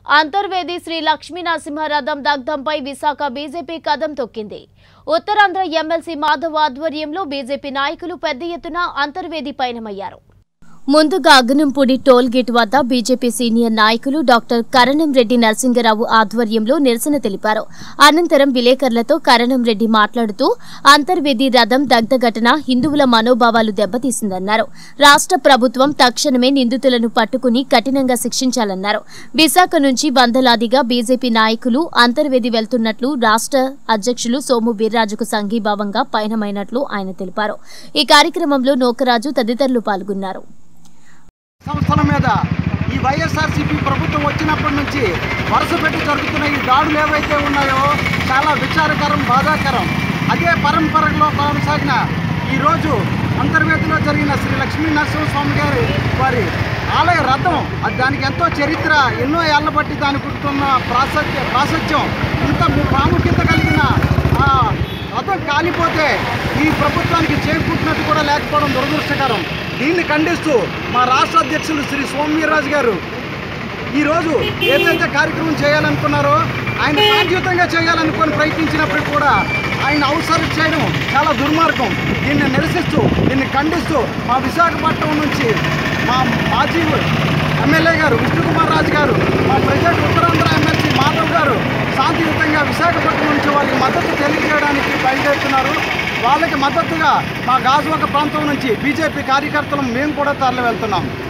అంతర్వేది శ్రీ లక్ష్మీ నరసింహరథం దగ్ధంపై విశాఖ బీజేపీ కదం తొక్కింది ఉత్తరాంధ్ర ఎమ్మెల్సీ మాధవ్ ఆధ్వర్యంలో బీజేపీ నాయకులు పెద్ద ఎత్తున అంతర్వేది పయనమయ్యారు ముందుగా అగ్గనంపూడి టోల్ గేట్ వద్ద బీజేపీ సీనియర్ నాయకులు డాక్టర్ కరణం రెడ్డి నరసింగరావు ఆధ్వర్యంలో నిరసన తెలిపారు అనంతరం విలేకరులతో కరణం రెడ్డి మాట్లాడుతూ అంతర్వేది రథం దగ్ధ ఘటన హిందువుల మనోభావాలు దెబ్బతీసిందన్నారు రాష్ట్ర ప్రభుత్వం తక్షణమే నిందితులను పట్టుకుని కఠినంగా శిక్షించాలన్నారు విశాఖ నుంచి వందలాదిగా బీజేపీ నాయకులు అంతర్వేది వెళ్తున్నట్లు రాష్ట్ర అధ్యక్షులు సోము వీర్రాజుకు సంఘీభావంగా పయనమైనట్లు ఆయన తెలిపారు ఈ కార్యక్రమంలో నోకరాజు తదితరులు పాల్గొన్నారు సంస్థల మీద ఈ వైఎస్ఆర్సీపీ ప్రభుత్వం వచ్చినప్పటి నుంచి వరుస పెట్టి జరుగుతున్న ఈ దాడులు ఏవైతే ఉన్నాయో చాలా విచారకరం బాధాకరం అదే పరంపరలో కొనసాగిన ఈరోజు అంతర్వేదిలో జరిగిన శ్రీ లక్ష్మీ నరసింహస్వామి గారి వారి ఆలయ రథం అది దానికి ఎంతో చరిత్ర ఎన్నో ఏళ్ల బట్టి దానికి ఉంటున్న ప్రాశస్త్య ప్రాశస్త్యం ఇంత ప్రాముఖ్యత కలిగిన ఆ రథం కాలిపోతే ఈ ప్రభుత్వానికి చేకూర్చినట్టు కూడా లేకపోవడం దురదృష్టకరం దీన్ని ఖండిస్తూ మా రాష్ట్ర అధ్యక్షులు శ్రీ సోమవీర్రాజు గారు ఈరోజు ఏదైతే కార్యక్రమం చేయాలనుకున్నారో ఆయన శాంతియుతంగా చేయాలనుకొని ప్రయత్నించినప్పుడు కూడా ఆయన అవసరం చేయడం చాలా దుర్మార్గం దీన్ని నిరసిస్తూ దీన్ని ఖండిస్తూ మా విశాఖపట్నం నుంచి మా మాజీ ఎమ్మెల్యే గారు విష్ణుకుమార్ రాజు గారు మా ప్రజెంట్ ఉత్తరాంధ్ర ఎమ్మెల్సీ మాధవ్ గారు శాంతియుతంగా విశాఖపట్నం నుంచి వారికి మద్దతు తెలియజేయడానికి బయలుదేరుతున్నారు వాళ్ళకి మద్దతుగా మా గాజువాక ప్రాంతం నుంచి బీజేపీ కార్యకర్తలు మేము కూడా తరలి వెళ్తున్నాం